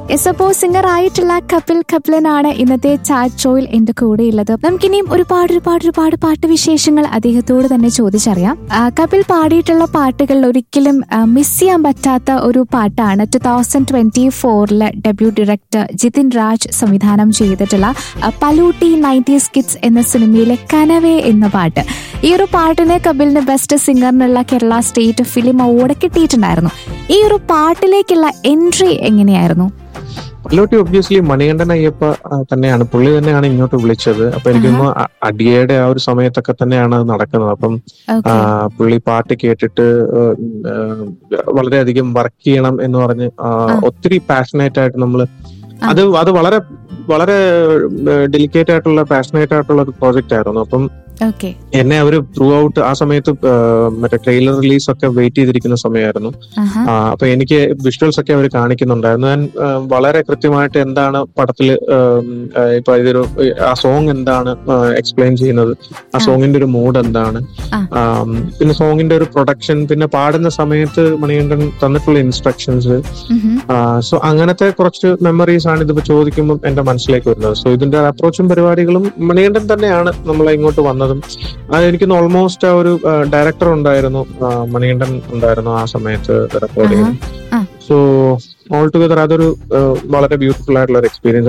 S അപ്പോ singer ആയിട്ടുള്ള കപിൽ കപിലനാണ് ഇന്നത്തെ ചാറ്റ് ഷോയിൽ എന്റെ കൂടെയുള്ളത് നമുക്കിനിയും ഒരുപാട് ഒരുപാട് ഒരുപാട് പാട്ട് വിശേഷങ്ങൾ അദ്ദേഹത്തോട് തന്നെ ചോദിച്ചറിയാം ആ, കപിൽ പാടിയിട്ടുള്ള പാട്ടുകളിൽ ഒരിക്കലും മിസ് ചെയ്യാൻ പറ്റാത്ത ഒരു പാട്ടാണ് ടു തൗസൻഡ് ട്വന്റി ഫോറില് ഡെബ്യൂ ഡയറക്ടർ ജിതിൻ രാജ് സംവിധാനം ചെയ്തിട്ടുള്ള ആ, പലൂട്ടി നയൻറ്റീസ് കിഡ്സ് എന്ന സിനിമയിലെ കനവേ എന്ന പാട്ട് ഈ ഒരു പാട്ടിന് കപിലിന് ബെസ്റ്റ് സിംഗറിനുള്ള കേരള സ്റ്റേറ്റ് ഫിലിം അവാർഡ് കിട്ടിയിട്ടുണ്ടായിരുന്നു ഈ ഒരു പാട്ടിലേക്കുള്ള എൻട്രി എങ്ങനെയായിരുന്നു പല്ലോട്ടി ഒബ്വിയസ്ലി മണികണ്ഠൻ അയ്യപ്പ ആ, തന്നെയാണ് പുള്ളി തന്നെയാണ് ഇങ്ങോട്ട് വിളിച്ചത് അപ്പൊ എനിക്ക് തോന്നുന്നു അ- അടിയയുടെ ആ ഒരു സമയത്തൊക്കെ തന്നെയാണ് അത് നടക്കുന്നത് അപ്പം ആ, ഓക്കെ പുള്ളി പാട്ട് കേട്ടിട്ട് ആ, ആ, വളരെയധികം വർക്ക് ചെയ്യണം എന്ന് പറഞ്ഞ് ആ, ആ. ഒത്തിരി പാഷനേറ്റ് ആയിട്ട് നമ്മൾ ആ. അത് അത് വളരെ വളരെ ഡെലിക്കേറ്റ് ആയിട്ടുള്ള പാഷനേറ്റ് ആയിട്ടുള്ള ഒരു പ്രോജക്റ്റ് ആയിരുന്നു അപ്പം ഓക്കെ എന്നെ അവര് ത്രൂ ഔട്ട് ആ സമയത്ത് ആ, മറ്റേ ട്രെയിലർ റിലീസ് ഒക്കെ വെയിറ്റ് ചെയ്തിരിക്കുന്ന സമയമായിരുന്നു ആഹാ ആ, അപ്പൊ എനിക്ക് വിഷ്വൽസ് ഒക്കെ അവർ കാണിക്കുന്നുണ്ടായിരുന്നു ഞാൻ ആ, വളരെ കൃത്യമായിട്ട് എന്താണ് പടത്തിൽ ഇപ്പൊ ഇതൊരു ആ സോങ് എന്താണ് എക്സ്പ്ലെയിൻ ചെയ്യുന്നത് ആ ആ. സോങ്ങിന്റെ ഒരു മൂഡ് എന്താണ് ആ. ആം, പിന്നെ സോങ്ങിന്റെ ഒരു പ്രൊഡക്ഷൻ പിന്നെ പാടുന്ന സമയത്ത് മണികണ്ഠൻ തന്നിട്ടുള്ള ഇൻസ്ട്രക്ഷൻസ് ഉഹും. സോ അങ്ങനത്തെ കുറച്ച് മെമ്മറീസ് ആണ് ഇതിപ്പോ ചോദിക്കുമ്പോൾ എന്റെ മനസ്സിലേക്ക് വരുന്നത് സോ ഇതിന്റെ അപ്രോച്ചും പരിപാടികളും മണികണ്ഠൻ തന്നെയാണ് നമ്മളെ ഇങ്ങോട്ട് വന്നതും അത് എനിക്ക് ഓൾമോസ്റ്റ് ആ ഒരു ഡയറക്ടർ ഉണ്ടായിരുന്നു ആ, മണികണ്ഠൻ ഉണ്ടായിരുന്നു ആ സമയത്ത് റെക്കോർഡ് ആഹാ. ആ. സോ ഓൾ ടുഗദർ അതൊരു ആ, വളരെ ബ്യൂട്ടിഫുൾ ആയിട്ടുള്ള ഒരു എക്സ്പീരിയൻസ്